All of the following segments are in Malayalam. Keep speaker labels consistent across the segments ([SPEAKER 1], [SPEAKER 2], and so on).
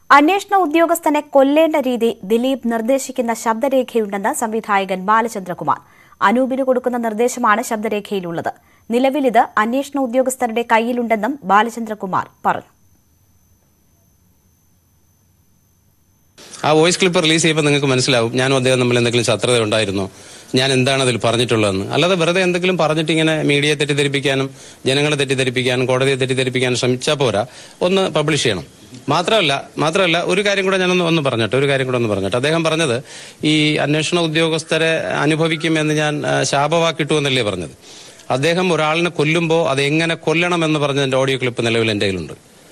[SPEAKER 1] അന്വേഷണ ഉദ്യോഗസ്ഥനെ കൊല്ലേണ്ട രീതി ദിലീപ് നിർദ്ദേശിക്കുന്ന ശബ്ദരേഖയുണ്ടെന്ന് സംവിധായകൻ ബാലചന്ദ്രകുമാർ അനൂപിന് കൊടുക്കുന്ന നിർദ്ദേശമാണ് ശബ്ദരേഖയിലുള്ളത് നിലവിൽ ഇത് അന്വേഷണ ഉദ്യോഗസ്ഥരുടെ കയ്യിലുണ്ടെന്നും ബാലചന്ദ്രകുമാർ പറഞ്ഞു
[SPEAKER 2] ആ വോയിസ് ക്ലിപ്പ് റിലീസ് ചെയ്യുമ്പോൾ നിങ്ങൾക്ക് മനസ്സിലാവും ഞാനും അദ്ദേഹം തമ്മിൽ എന്തെങ്കിലും ശത്രുത ഉണ്ടായിരുന്നോ ഞാൻ എന്താണ് അതിൽ പറഞ്ഞിട്ടുള്ളതെന്ന് അല്ലാതെ വെറുതെ എന്തെങ്കിലും പറഞ്ഞിട്ട് ഇങ്ങനെ മീഡിയയെ തെറ്റിദ്ധരിപ്പിക്കാനും ജനങ്ങളെ തെറ്റിദ്ധരിപ്പിക്കാനും കോടതിയെ തെറ്റിദ്ധരിപ്പിക്കാനും ശ്രമിച്ചാൽ പോരാ ഒന്ന് പബ്ലിഷ് ചെയ്യണം മാത്രമല്ല മാത്രമല്ല ഒരു കാര്യം കൂടെ ഞാനൊന്ന് ഒന്ന് പറഞ്ഞിട്ട് ഒരു കാര്യം കൂടെ ഒന്ന് പറഞ്ഞിട്ട് അദ്ദേഹം പറഞ്ഞത് ഈ അന്വേഷണ ഉദ്യോഗസ്ഥരെ അനുഭവിക്കുമെന്ന് ഞാൻ ആ, ശാപവാക്കിട്ടുമെന്നല്ലേ പറഞ്ഞത് അദ്ദേഹം ഒരാളിനെ കൊല്ലുമ്പോൾ അത് എങ്ങനെ കൊല്ലണം എന്ന് പറഞ്ഞതിന്റെ ഓഡിയോ ക്ലിപ്പ് നിലവിൽ എൻ്റെ കയ്യിലുണ്ട്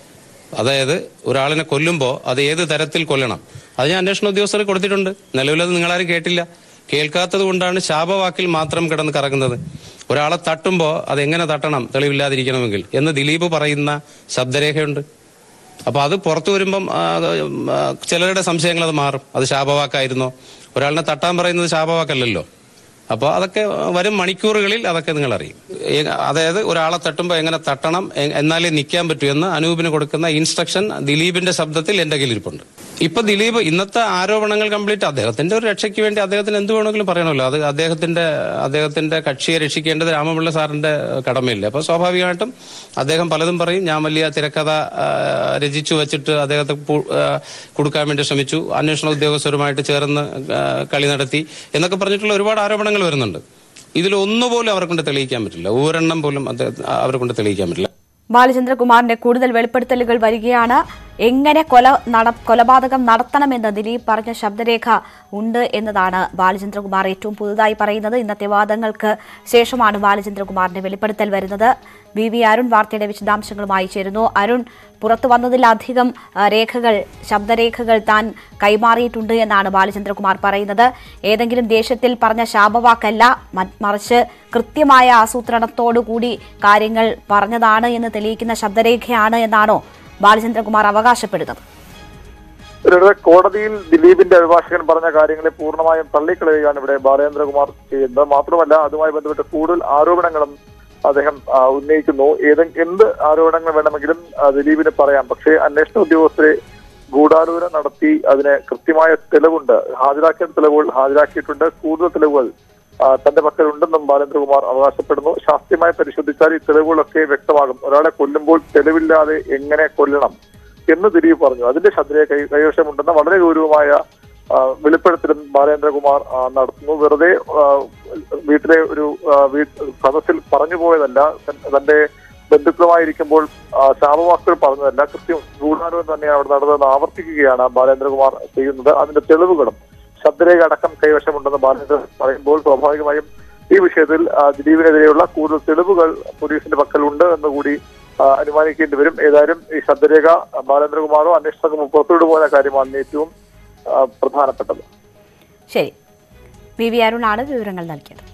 [SPEAKER 2] അതായത് ഒരാളിനെ കൊല്ലുമ്പോൾ അത് ഏത് തരത്തിൽ കൊല്ലണം അത് ഞാൻ അന്വേഷണ ഉദ്യോഗസ്ഥർ കൊടുത്തിട്ടുണ്ട് നിലവിലത് നിങ്ങളാരും കേട്ടില്ല കേൾക്കാത്തത് കൊണ്ടാണ് ശാപവാക്കിൽ മാത്രം കിടന്ന് കറങ്ങുന്നത് ഒരാളെ തട്ടുമ്പോൾ അത് എങ്ങനെ തട്ടണം തെളിവില്ലാതിരിക്കണമെങ്കിൽ എന്ന് ദിലീപ് പറയുന്ന ശബ്ദരേഖയുണ്ട് അപ്പൊ അത് പുറത്തു വരുമ്പം ആ, അത്, ആ, ചിലരുടെ സംശയങ്ങൾ അത് മാറും അത് ശാപവാക്കായിരുന്നോ ഒരാളിനെ തട്ടാൻ പറയുന്നത് ശാപവാക്കല്ലല്ലോ അപ്പോൾ അതൊക്കെ വരും മണിക്കൂറുകളിൽ അതൊക്കെ നിങ്ങൾ അറിയും ഏ- അതായത് ഒരാളെ തട്ടുമ്പോൾ എങ്ങനെ തട്ടണം എ- എന്നാലേ നിൽക്കാൻ പറ്റൂ എന്ന് അനൂപിന് കൊടുക്കുന്ന ഇൻസ്ട്രക്ഷൻ ദിലീപിന്റെ ശബ്ദത്തിൽ എന്റെ കയ്യിലിരിപ്പുണ്ട് ഇപ്പൊ ദിലീപ് ഇന്നത്തെ ആരോപണങ്ങൾ കംപ്ലീറ്റ് അദ്ദേഹത്തിന്റെ ഒരു രക്ഷയ്ക്ക് വേണ്ടി അദ്ദേഹത്തിന് എന്ത് വേണമെങ്കിലും പറയണമല്ലോ അത് അദ്ദേഹത്തിന്റെ അദ്ദേഹത്തിന്റെ കക്ഷിയെ രക്ഷിക്കേണ്ടത് രാമപിള്ള സാറിന്റെ കടമയില്ലേ അപ്പൊ സ്വാഭാവികമായിട്ടും അദ്ദേഹം പലതും പറയും ഞാൻ വലിയ തിരക്കഥ ആ, രചിച്ചു വെച്ചിട്ട് അദ്ദേഹത്തെ പു- ആ, കൊടുക്കാൻ വേണ്ടി ശ്രമിച്ചു അന്വേഷണ ഉദ്യോഗസ്ഥരുമായിട്ട് ചേർന്ന് ആ, കളി നടത്തി എന്നൊക്കെ പറഞ്ഞിട്ടുള്ള ഒരുപാട് ആരോപണങ്ങൾ വരുന്നുണ്ട് ഇതിൽ ഒന്നുപോലും അവരെ കൊണ്ട് തെളിയിക്കാൻ പറ്റില്ല ഒരെണ്ണം പോലും അദ്ദേഹം അവരെ കൊണ്ട് തെളിയിക്കാൻ പറ്റില്ല
[SPEAKER 1] ബാലചന്ദ്രകുമാറിന്റെ കൂടുതൽ വെളിപ്പെടുത്തലുകൾ വരികയാണ് എങ്ങനെ കൊല നട കൊലപാതകം നടത്തണമെന്ന് ദിലീപ് പറഞ്ഞ ശബ്ദരേഖ ഉണ്ട് എന്നതാണ് ബാലചന്ദ്രകുമാർ ഏറ്റവും പുതുതായി പറയുന്നത് ഇന്നത്തെ വാദങ്ങൾക്ക് ശേഷമാണ് ബാലചന്ദ്രകുമാറിന്റെ വെളിപ്പെടുത്തൽ വരുന്നത് വി വി അരുൺ വാർത്തയുടെ വിശദാംശങ്ങളുമായി ചേരുന്നു അരുൺ പുറത്തു വന്നതിലധികം ആ, രേഖകൾ ശബ്ദരേഖകൾ താൻ കൈമാറിയിട്ടുണ്ട് എന്നാണ് ബാലചന്ദ്രകുമാർ പറയുന്നത് ഏതെങ്കിലും ദേശത്തിൽ പറഞ്ഞ ശാപവാക്കല്ല മ- മറിച്ച് കൃത്യമായ ആസൂത്രണത്തോടുകൂടി കാര്യങ്ങൾ പറഞ്ഞതാണ് എന്ന് തെളിയിക്കുന്ന ശബ്ദരേഖയാണ് എന്നാണോ ബാലചന്ദ്രകുമാർ അവകാശപ്പെടുന്നത്
[SPEAKER 3] ഇവിടെ കോടതിയിൽ ദിലീപിന്റെ അഭിഭാഷകൻ പറഞ്ഞ കാര്യങ്ങളെ പൂർണ്ണമായും തള്ളിക്കളയുകയാണ് ഇവിടെ ബാലേന്ദ്രകുമാർ ചെയ്യുന്നത് മാത്രമല്ല അതുമായി ബന്ധപ്പെട്ട് കൂടുതൽ ആരോപണങ്ങളും അദ്ദേഹം ആ, ഉന്നയിക്കുന്നു ഏതെ എന്ത് ആരോപണങ്ങൾ വേണമെങ്കിലും ആ, ദിലീപിന് പറയാം പക്ഷേ അന്വേഷണ ഉദ്യോഗസ്ഥരെ ഗൂഢാലോചന നടത്തി അതിന് കൃത്യമായ തെളിവുണ്ട് ഹാജരാക്കിയ തെളിവുകൾ ഹാജരാക്കിയിട്ടുണ്ട് കൂടുതൽ തെളിവുകൾ ആ, തന്റെ പക്കലുണ്ടെന്നും ബാലേന്ദ്രകുമാർ അവകാശപ്പെടുന്നു ശാസ്ത്രീയമായി പരിശോധിച്ചാൽ ഈ തെളിവുകളൊക്കെ വ്യക്തമാകും ഒരാളെ കൊല്ലുമ്പോൾ തെളിവില്ലാതെ എങ്ങനെ കൊല്ലണം എന്ന് ദിലീപ് പറഞ്ഞു അതിന്റെ ശ്രദ്ധയെ കൈ കൈവശമുണ്ടെന്ന വളരെ ഗൗരവമായ ആ, വെളിപ്പെടുത്തലും ബാലേന്ദ്രകുമാർ ആ, നടത്തുന്നു വെറുതെ ആ, വീട്ടിലെ ഒരു ആ, വീ- സദസ്സിൽ പറഞ്ഞു പോയതല്ല തൻ- തന്റെ ബന്ധുക്കളുമായിരിക്കുമ്പോൾ ആ, ശാപവാക്കുകൾ പറഞ്ഞതല്ല കൃത്യം ഗൂഢാലോചന തന്നെയാണ് അവിടെ നടന്നതെന്ന് ആവർത്തിക്കുകയാണ് ബാലേന്ദ്രകുമാർ ചെയ്യുന്നത് അതിന്റെ തെളിവുകളും ശബ്ദരേഖ അടക്കം കൈവശമുണ്ടെന്ന് ബാലേന്ദ്രൻ പറയുമ്പോൾ സ്വാഭാവികമായും ഈ വിഷയത്തിൽ ആ, ദിലീപിനെതിരെയുള്ള കൂടുതൽ തെളിവുകൾ പോലീസിന്റെ പക്കലുണ്ട് എന്നുകൂടി ആ, അനുമാനിക്കേണ്ടി വരും ഏതായാലും ഈ ശബ്ദരേഖ ബാലേന്ദ്രകുമാറോ അന്വേഷണ സംഘമോ പുറത്തുവിടുപോയ കാര്യമാണ് ഏറ്റവും ആ, പ്രധാനപ്പെട്ടത്
[SPEAKER 1] ശരി വി വി അരുണാണ് വിവരങ്ങൾ നൽകിയത്